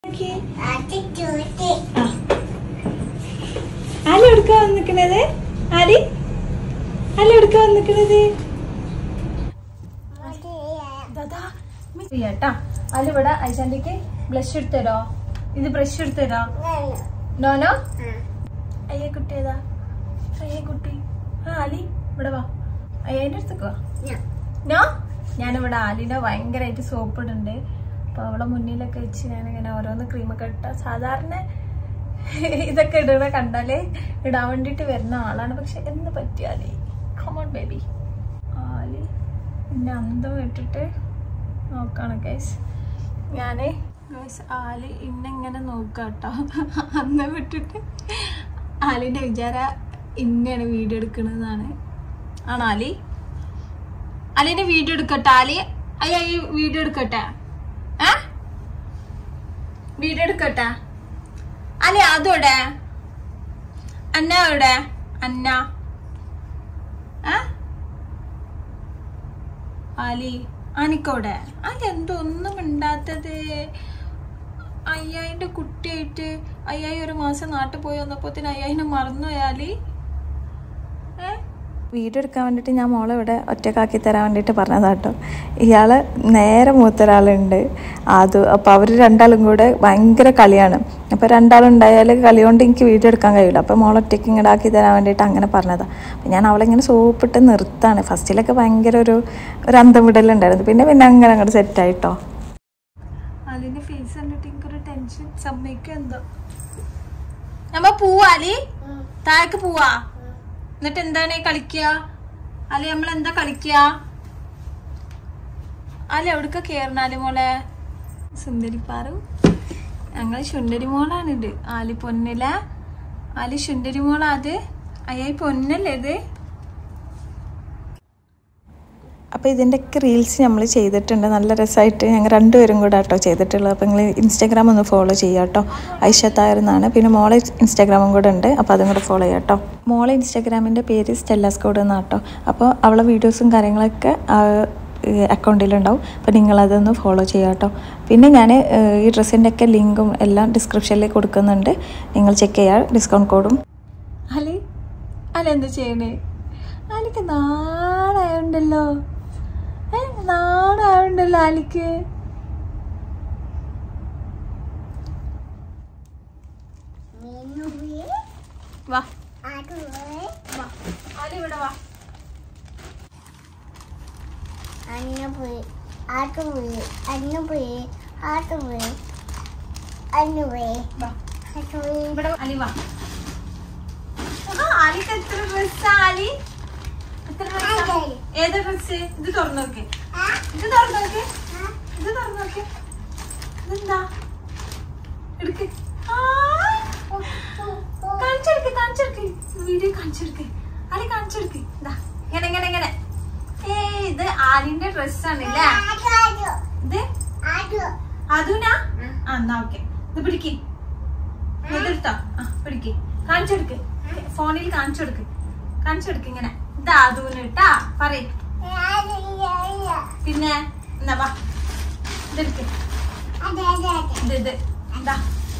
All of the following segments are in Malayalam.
ആലി എടുക്കാ വന്നിക്കണത് ആലി ആലി എടുക്കാ വന്നിക്കണത് കേട്ടാ അല്ലിവിടെ ഐശാന്റിക്ക് ബ്ലഷ് എടുത്തരോ ഇത് ബ്രഷ് എടുത്തരോ നോനോ അയ്യ കുട്ടി ഏതാ അയ്യ കുട്ടി ആ ആലി ഇവിടെ വാ അയ്യന്റെ അടുത്തേക്ക് വാ നോ ഞാനിവിടെ ആലിനെ ഭയങ്കരമായിട്ട് സോപ്പ് ഇടുന്നുണ്ട് അപ്പൊ അവളെ മുന്നിലൊക്കെ വെച്ച് ഞാനിങ്ങനെ ഓരോന്ന് ക്രീമൊക്കെ ഇട്ട സാധാരണ ഇതൊക്കെ ഇടണ കണ്ടാലേ ഇടാൻ വേണ്ടിട്ട് വരുന്ന ആളാണ് പക്ഷെ എന്ന് പറ്റിയാലേ കമോൺ ബേബി ആലി എന്നെ അന്തം ഇട്ടിട്ട് നോക്കാണ് ഗൈസ് ഞാന് ഗൈസ് ആലി ഇന്നെങ്ങനെ നോക്കാട്ടോ അന്തം വിട്ടിട്ട് ആലിന്റെ വിചാര ഇന്നെയാണ് വീഡിയോ എടുക്കണതാണ് ആണോ ആലി അലിന്റെ വീഡിയോ എടുക്കട്ടെ അലി അയ്യ ഈ വീഡിയോ എടുക്കട്ടെ ഏ വീഡിയോ എടുക്കട്ടെ അലി അതോടെ അന്ന എവിടെ അന്ന ഏ അലി അനിക്കോടെ അലി എന്തോ ഒന്നും മിണ്ടാത്തത് അയ്യായിന്റെ കുട്ടിയായിട്ട് അയ്യായി ഒരു മാസം നാട്ടിൽ പോയി വന്നപ്പോത്തിന് അയ്യായിനെ മറന്നുപോയാലി ഏ വീഡിയോ എടുക്കാൻ വേണ്ടിയിട്ട് ഞാൻ മോളെ ഇവിടെ ഒറ്റക്കാക്കി തരാൻ വേണ്ടിയിട്ട് പറഞ്ഞതാട്ടോ ഇയാൾ നേരെ മൂത്തൊരാളുണ്ട് അത് അപ്പോൾ അവർ രണ്ടാളും കൂടെ ഭയങ്കര കളിയാണ് അപ്പോൾ രണ്ടാളുണ്ടായാൽ കളി കൊണ്ട് എനിക്ക് വീഡിയോ എടുക്കാൻ കഴിയില്ല അപ്പോൾ മോളെ ഒറ്റയ്ക്ക് ഇങ്ങോട്ട് ആക്കി തരാൻ വേണ്ടിയിട്ട് അങ്ങനെ പറഞ്ഞതാണ് അപ്പോൾ ഞാൻ അവളെ ഇങ്ങനെ സോപ്പിട്ട് നിർത്താണ് ഫസ്റ്റിലൊക്കെ ഭയങ്കര ഒരു ഒരു അന്തം വിടലുണ്ടായിരുന്നു പിന്നെ പിന്നെ അങ്ങനെ അങ്ങോട്ട് സെറ്റായിട്ടോ അതിന്റെ ഫേസ് കണ്ടിട്ട് എനിക്കൊരു ടെൻഷൻ സമ്മതിക്കും എന്തോ നമ്മ പോവാലി താഴേക്ക് പോവാ എന്നിട്ട് എന്താണ് കളിക്കുക അല്ലെ നമ്മൾ എന്താ കളിക്കുക അല്ല എവിടക്ക കേറണാല് മോളെ സുന്ദരിപ്പാറു ഞങ്ങള് ശുണ്ടരി മോളാണിത് ആലി പൊന്നില ആലി ശുണ്ടരി മോളാ അത് അയ്യായി പൊന്നല്ലേ ഇത് അപ്പോൾ ഇതിൻ്റെയൊക്കെ റീൽസ് നമ്മൾ ചെയ്തിട്ടുണ്ട് നല്ല രസമായിട്ട് ഞങ്ങൾ രണ്ടുപേരും കൂടെ കേട്ടോ ചെയ്തിട്ടുള്ളത് അപ്പോൾ നിങ്ങൾ ഇൻസ്റ്റാഗ്രാം ഒന്ന് ഫോളോ ചെയ്യുക കേട്ടോ ഐഷ തായർ എന്നാണ് പിന്നെ മോളെ ഇൻസ്റ്റാഗ്രാമും കൂടെ ഉണ്ട് അപ്പോൾ അതും കൂടെ ഫോളോ ചെയ്യാം കേട്ടോ മോളെ ഇൻസ്റ്റാഗ്രാമിൻ്റെ പേര് സ്റ്റെല്ലാസ് കോഡ് എന്നാണ് കേട്ടോ അപ്പോൾ അവളെ വീഡിയോസും കാര്യങ്ങളൊക്കെ അക്കൗണ്ടിലുണ്ടാവും അപ്പോൾ നിങ്ങളതൊന്ന് ഫോളോ ചെയ്യുക കേട്ടോ പിന്നെ ഞാൻ ഈ ഡ്രസ്സിൻ്റെ ഒക്കെ ലിങ്കും എല്ലാം ഡിസ്ക്രിപ്ഷനിൽ കൊടുക്കുന്നുണ്ട് നിങ്ങൾ ചെക്ക് ചെയ്യുക ഡിസ്കൗണ്ട് കോഡും അലി അല എന്താ ചെയ്യണേ അലിക്ക് നാടായുണ്ടല്ലോ ഏ നാടായുണ്ടല്ലോ അലിക്ക് വാ വാ അലി ഇവിടെ വാ അന്നുപോയി ആട്ടുപോയി അന്നുപോയി ആട്ടുപോയി അന്നുപോയി വാ ആട്ടുപോയി ഇവിടെ അലി വാ ആ, അലിക്ക് എത്ര ഡ്രസ്സാ അലി എത്ര ഡ്രസ്സാ ഏത് ഡ്രസ് ഇത് തുറന്നു നോക്ക് ഇത് തുറന്നു നോക്ക് ഇത് തുറന്നു നോക്ക് ഇതെന്താ എടുക്ക് ആ, കാണിച്ചെടുക്ക് കാണിച്ചെടുക്ക് വീഡിയോ കാണിച്ചെടുക്ക് അലി കാണിച്ചെടുക്ക് ഇതാ ഇങ്ങനെ ഇങ്ങനെ ഇങ്ങനെ ഏ ഇത് ആലിന്റെ ഡ്രസ്സാണ് ഇല്ലേ ഇത് അതുനാ ആ എന്നാ ഓക്കെ ഇത് പിടിക്ക് ഇതെടുത്തോ ആ പിടിക്ക് കാണിച്ചെടുക്ക് ഫോണിൽ കാണിച്ചെടുക്ക് കാണിച്ചെടുക്ക് ഇങ്ങനെ ഇതാ അതുന് ഇട്ടാ പറയ് പിന്നെ എന്നാ വാ ഇതെടുക്ക് ഇത് ഇത് ഇതാ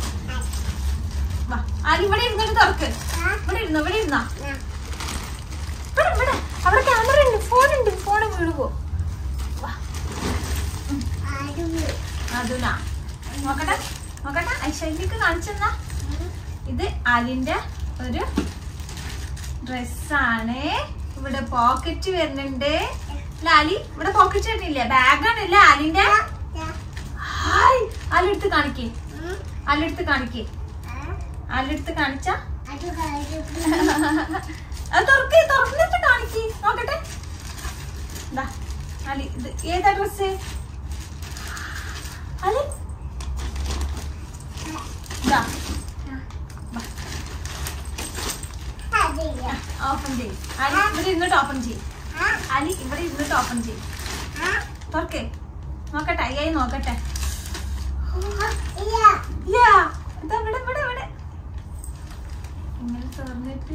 വാ ആരും ഇവിടെ ഇരുന്നിട്ട് തുറക്ക് ഇവിടെ ഇരുന്നോ ഇവിടെ ഇരുന്നോ ഇവിടെ ഇവിടെ അവിടെ ക്യാമറ ഉണ്ട് ഫോൺ ഉണ്ട് ഫോൺ വീണ് പോ വാ അതുനാ നോക്കട്ടെ നോക്കട്ടെ ഐശ്വര്യക്ക് കാണിച്ചെന്നാ ഇത് ആലിന്റെ ഒരു ഡ്രസ്സാണ് ഇവിടെ പോക്കറ്റ് വരുന്നുണ്ട് ലാലി ഇവിടെ പോക്കറ്റ് വരുന്നില്ലേ ബാഗാണല്ലേ ആലിന്റെ ഹായ് ആലെടുത്ത് കാണിക്കേ ആലെടുത്ത് കാണിക്കേ ആലെടുത്ത് കാണിച്ച അത് തുറക്കേ തുറന്നിട്ട് കാണിക്കേ നോക്കട്ടെ ദാ, ആലി ഇത് ഏതാ ഡ്രസ് ആലി ദാ ഓപ്പൺ ചെയ്യും അലി ഇവിടെ ഇരുന്നിട്ട് ഓപ്പൺ ചെയ്യും അലി ഇവിടെ ഇരുന്നിട്ട് ഓപ്പൺ ചെയ്യും തുറക്കേ നോക്കട്ടെ അയ്യായി നോക്കട്ടെ യാ ഇതാ ഇവിടെ ഇവിടെ ഇവിടെ ഇങ്ങനെ തുറന്നിട്ട്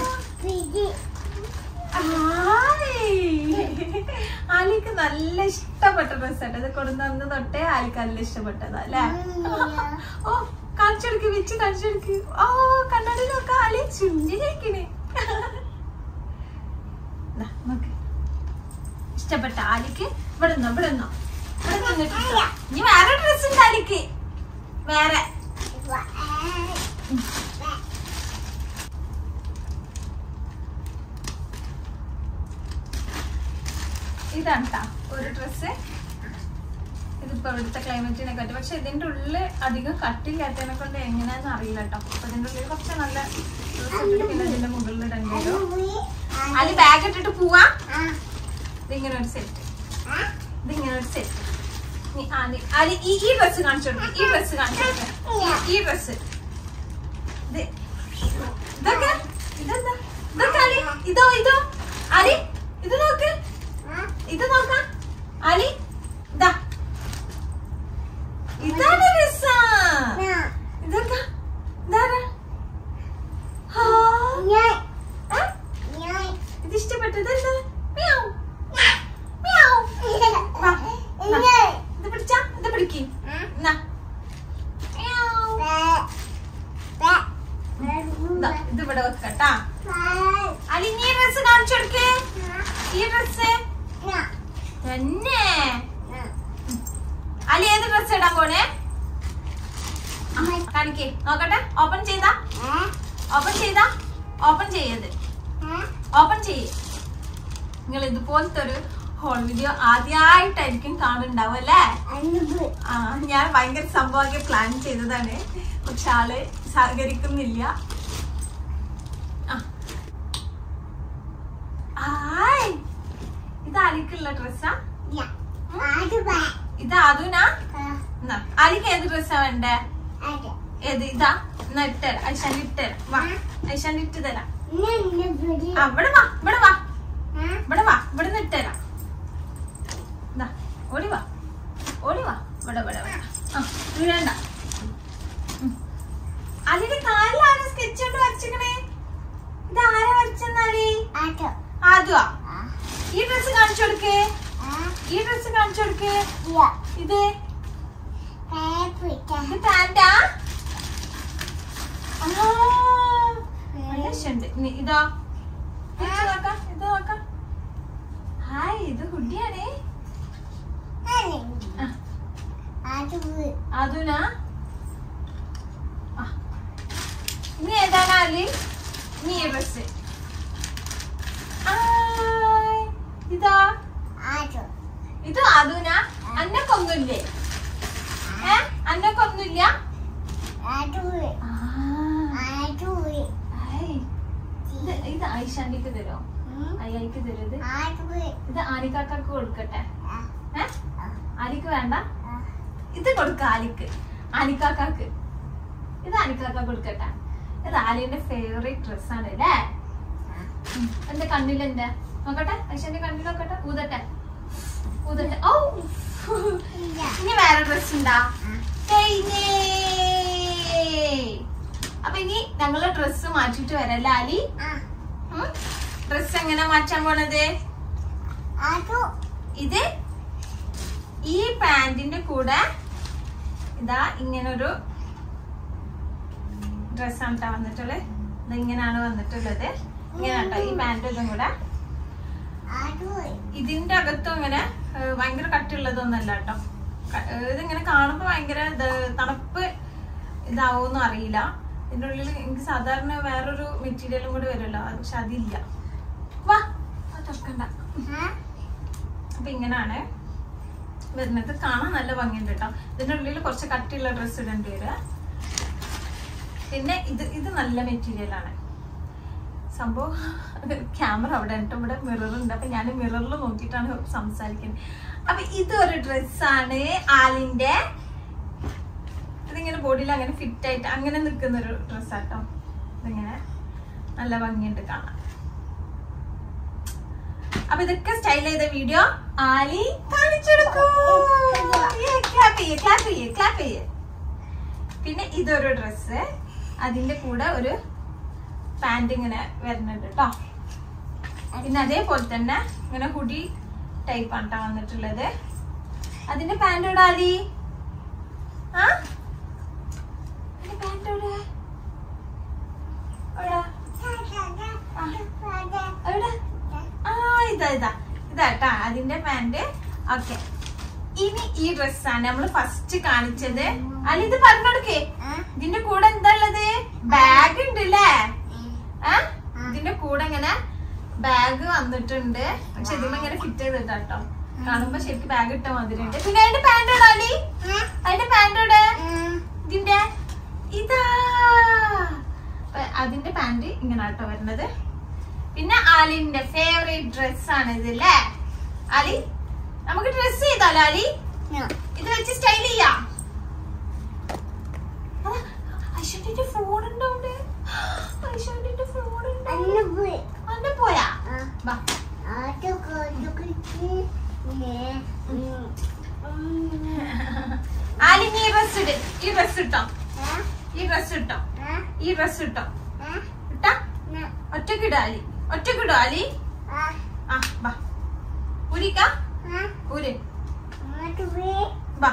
ഹായ്. ആലിക്ക് നല്ല ഇഷ്ടം ഇഷ്ടപ്പെട്ട ഡ്രസ് ആട്ടോ ഇത് കൊടുന്ന തൊട്ടേ ആൾക്കാരിൽ ഇഷ്ടപ്പെട്ടതാ അല്ലേ ഓ കളിച്ചെടുക്ക് വെച്ച് കളിച്ചെടുക്ക് ഓ കണ്ണാടി നോക്ക ആളി ചുണ്ടിലേക്കിന് നോക്ക് ഇഷ്ടപ്പെട്ട ആലിക്ക് ഇവിടെ നിന്നോ ഇവിടെ നിന്നോ ഇവിടെ നിന്നിട്ട് ഇട്ടോ. ഇനി വേറെ ഡ്രസ് ഉണ്ട് ആലിക്ക് വേറെ ഇതാണ് ട്ടാ ഒരു ഡ്രസ്സ് ഇതിപ്പോ ഇവിടുത്തെ ക്ലൈമറ്റിനെ പറ്റി പക്ഷെ ഇതിന്റെ ഉള്ളില് അധികം കട്ടില്ലാത്തതിനെ കൊണ്ട് എങ്ങനെയാന്ന് അറിയില്ല കേട്ടോ അപ്പൊ ഇതിന്റെ ഉള്ളിൽ കുറച്ച് നല്ല ഡ്രസ് ഇട്ടിട്ട് പിന്നെ ഇതിന്റെ മുകളിൽ ഇടേണ്ടി വരും അലി ബാഗ് ഇട്ടിട്ട് പോവാ ഇതിങ്ങനെ ഒരു സെറ്റ് ഇതിങ്ങനെ ഒരു സെറ്റ് നീ ആ നീ അലി ഈ ഈ ഡ്രസ് കാണിച്ചു കൊടുക്ക് ഈ ഡ്രസ് കാണിച്ചു കൊടുക്ക് ഈ ഡ്രസ് ഇത് ഇതൊക്കെ ഇതെന്താ ഇതൊക്കെ അലി ഇതോ ഇതോ അലി ഇത് നോക്ക് ഇത് നോക്കാം അലി ഇതാ ഇതാണ് രസ ഇതൊക്കെ ഇതാരാ ഹാ ഏ? ഇത് ഇഷ്ടപ്പെട്ടത് എന്താ മ്യാവ്. മ്യാവ്. വാ, വാ. ഇത് പിടിച്ചാ ഇത് പിടിക്ക് എന്നാ. മ്യാവ്. ഇതാ, ഇത് ഇവിടെ വെക്കട്ടാ അലി നീ ഡ്രസ് കാണിച്ചു കൊടുക്ക് ഈ ഡ്രസ് തന്നെ അലി ഏത് ഡ്രസ് ഇടാൻ പോണേ ആ, കാണിക്കേ നോക്കട്ടെ ഓപ്പൺ ചെയ്താ ഓപ്പൺ ചെയ്താ ഓപ്പൺ ചെയ്യത് ഓപ്പൺ ചെയ്യേ നിങ്ങൾ ഇതുപോലത്തെ ഒരു ഹോൾ വീഡിയോ ആദ്യമായിട്ടായിരിക്കും കാണുന്നുണ്ടാവും അല്ലേ ആ ഞാൻ ഭയങ്കര സംഭവമാക്കി പ്ലാൻ ചെയ്തതാണ് പക്ഷെ ആള് സഹകരിക്കുന്നില്ല ആ. ആയ് ഇത് അലിക്കുള്ള ഡ്രസ്സാ ഇത് അതുനാ എന്നാ അലിക്ക് ഏത് ഡ്രസ്സാ വേണ്ടേ ഏത് ഇതാ എന്നാ ഇട്ടുതരാം ഐശാന്റെ ഇട്ടുതരാം വാ ഐശാന്റെ ഇട്ട് തരാം ആ ഇവിടെ വാ ഇവിടെ വാ ഇവിടെ വാ ഇവിടെ നിന്ന് ഇട്ടുതരാം ദാ, ഓടി വാ ഓടി വാ ഇവിടെ ഇവിടെ ഇവിടെ ആ വീഴണ്ട ഉം. അതിന്റെ കാലിൽ ആരാ സ്കെച്ച് കൊണ്ട് വരച്ചിക്കണേ ഇത് ആരാ വരച്ചെന്നാലി ആദ്യവാ ഈ ഡ്രസ് കാണിച്ചു കൊടുക്കേ ഈ ഡ്രസ് കാണിച്ചു കൊടുക്കേ ഇത് ഇത് പാന്റാ ആ, നല്ല ഇഷ്ടണ്ട് ഇനി ഇതോ ഇത് നോക്കാം ഇത് നോക്കാം ഹായ് ഇത് ഹുഡിയാണേ അതുനാ ആ. ഇനി ഏതാണ് അലി ഇനി ഈ ഡ്രസ് ഇതാ ഇത് അതുനാ അന്നക്കൊന്നുമില്ലേ ഏ അന്നക്കൊന്നുമില്ല ആ, ഹായ്. ഇത് ഇത് ഐഷാന്റിക്ക് തരോ അയ്യായിക്ക് തരോ ഇത് ഇത് ആലിക്കാക്കാക്ക് കൊടുക്കട്ടെ ഏ ആലിക്ക് വേണ്ട ഇത് കൊടുക്ക ആലിക്ക് ആലിക്കാക്കാക്ക് ഇത് ആലിക്കാക്ക കൊടുക്കട്ടെ ഇത് ആലിന്റെ ഫേവറേറ്റ് ഡ്രസ്സാണ് അല്ലേ ഉം. എന്റെ കണ്ണിലെന്റെ നോക്കട്ടെ ഐഷന്റെ കണ്ണിൽ നോക്കട്ടെ ഊതട്ടെ ഊതട്ടെ ഓ ഇനി വേറെ ഡ്രസ് ഉണ്ടാ കഴിഞ്ഞേ. അപ്പൊ ഇനി ഞങ്ങള് ഡ്രസ്സ് മാറ്റിട്ട് വരല്ലേ ആലി ഡ്രസ് എങ്ങനെ മാറ്റാൻ പോണത് ഇത് ഈ പാന്റിന്റെ കൂടെ ഇതാ ഇങ്ങനൊരു ഡ്രസ്സാണ് കേട്ടോ വന്നിട്ടുള്ളത് ഇത് ഇങ്ങനെയാണ് വന്നിട്ടുള്ളത് ഇങ്ങനെയാട്ടോ ഈ പാന്റും ഇതും കൂടെ ഇതിന്റെ അകത്തും ഇങ്ങനെ ഏഹ്, ഭയങ്കര കട്ടിയുള്ളതൊന്നല്ല കേട്ടോ ക- ഏഹ്, ഇതിങ്ങനെ കാണുമ്പോ ഭയങ്കര ഇത് തണുപ്പ് ഇതാവോന്നും അറിയില്ല ഇതിന്റെ ഉള്ളിൽ എനിക്ക് സാധാരണ വേറൊരു മെറ്റീരിയലും കൂടി വരുമല്ലോ അത് പക്ഷെ അതില്ല വാ അത് തുറക്കണ്ട അപ്പൊ ഇങ്ങനാണ് വരുന്നത് കാണാൻ നല്ല ഭംഗിയുണ്ട് കേട്ടോ ഇതിന്റെ ഉള്ളിൽ കുറച്ച് കട്ടിയുള്ള ഡ്രസ്സ് ഇടേണ്ടി വരിക പിന്നെ ഇത് ഇത് നല്ല മെറ്റീരിയൽ ആണ് സംഭവം ക്യാമറ അവിടെ ഉണ്ട് ഇവിടെ മിറർ ഉണ്ട് അപ്പൊ ഞാൻ മിററിൽ നോക്കിയിട്ടാണ് സംസാരിക്കുന്നത് അപ്പൊ ഇതൊരു ഡ്രസ്സാണ് ആലിന്റെ ഇതിങ്ങനെ ബോഡിയിൽ അങ്ങനെ ഫിറ്റ് ആയിട്ട് അങ്ങനെ നിൽക്കുന്ന ഒരു ഡ്രസ്സാട്ടോ ഇതിങ്ങനെ നല്ല ഭംഗിയുണ്ട് കാണാൻ അപ്പൊ ഇതൊക്കെ സ്റ്റൈൽ ചെയ്ത വീഡിയോ ആലി കാണിച്ചെടുക്കൂ ക്ലാപ്പ് ചെയ്യേ ക്ലാപ്പ് ചെയ്യേ ക്ലാപ്പ് ചെയ്യേ പിന്നെ ഇതൊരു ഡ്രസ്സ് അതിന്റെ കൂടെ ഒരു പാന്റ് ഇങ്ങനെ വരുന്നുണ്ട് കേട്ടോ പിന്നെ അതേപോലെ തന്നെ ഇങ്ങനെ ഹുഡി ടൈപ്പ് ആണ് ട്ടോ വന്നിട്ടുള്ളത് അതിന്റെ പാന്റ് എവിടെ ആലി ആ അതിന്റെ പാന്റ് എവിടെ എവിടെ? എവിടെ ആ ഇതാ ഇതാ ഇതാട്ടാ അതിന്റെ പാന്റ് ഓക്കെ ഇനി ഈ ഡ്രസ്സാണ് നമ്മൾ ഫസ്റ്റ് കാണിച്ചത് അല്ല ഇത് പറഞ്ഞോടുക്കേ ഇതിന്റെ കൂടെ എന്താ ഉള്ളത് ബാഗ് ഉണ്ട് അല്ലേ ആ ഇതിന്റെ കൂടെ ഇങ്ങനെ ബാഗ് വന്നിട്ടുണ്ട് പക്ഷെ ഇതിമ്മ ഇങ്ങനെ ഫിറ്റ് ചെയ്തിട്ടാ കേട്ടോ കാണുമ്പോ ശരിക്കും ബാഗ് ഇട്ട മാതിരി ഉണ്ട് പിന്നെ അതിന്റെ പാന്റ് ഇടാലി അതിന്റെ പാന്റ് ഇടേ ഇതിന്റെ ഇതാ അപ്പൊ അതിന്റെ പാന്റ് ഇങ്ങനെ ആട്ടോ വരുന്നത് പിന്നെ ആലിന്റെ ഫേവറേറ്റ് ഡ്രസ് ആണ് ഇത് അല്ലേ ആലി നമുക്ക് ഡ്രസ് ചെയ്താലോ ആലി ഇത് വെച്ച് സ്റ്റൈൽ ചെയ്യാം ഐശ്വര്യന്റെ ഫോൺ ഉണ്ടോ അവിടെ ഐശ്വര്യന്റെ ഫോൺ ഉണ്ടോ അന്നെ പോയാ വാ ആലി നീ ഈ ഡ്രസ് ഇട് ഈ ഡ്രസ് ഇട്ടോ ഈ ഡ്രസ് ഇട്ടോ ഈ ഡ്രസ് ഇട്ടോ ഇട്ടാ ഒറ്റക്കിട ആലി ഒറ്റക്കിടോ ആലി ആ വാ ഊരിക്ക ഊര് വാ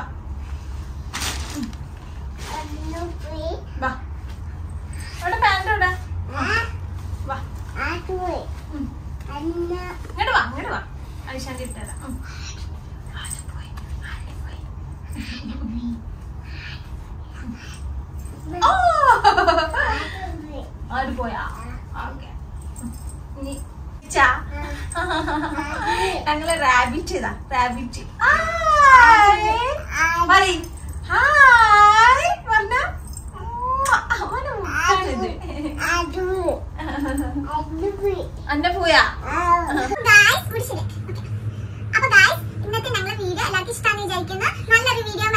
വാ അവിടെ പാന്റ് ഇവിടെ വാ ഉം. ഇങ്ങോട്ട് വാ ഇങ്ങോട്ട് വാ ഐശാന്റെ ഇട്ടരാം ഉം. ആര് പോയി? ആര് പോയി? ഓ! ആര് പോയാ ഓക്കെ ഇനി ചാ ഞങ്ങള് റാബിറ്റ് ഇതാ റാബിറ്റ് പറയ് ഹായ് പറഞ്ഞ അവനെ മുട്ടാണിത് അന്നെ പോയാ അപ്പൊ ഗായ്സ് ഇന്നത്തെ ഞങ്ങളുടെ വീഡിയോ എല്ലാവർക്കും ഇഷ്ടമാണെന്ന് വിചാരിക്കുന്നു നല്ലൊരു വീഡിയോ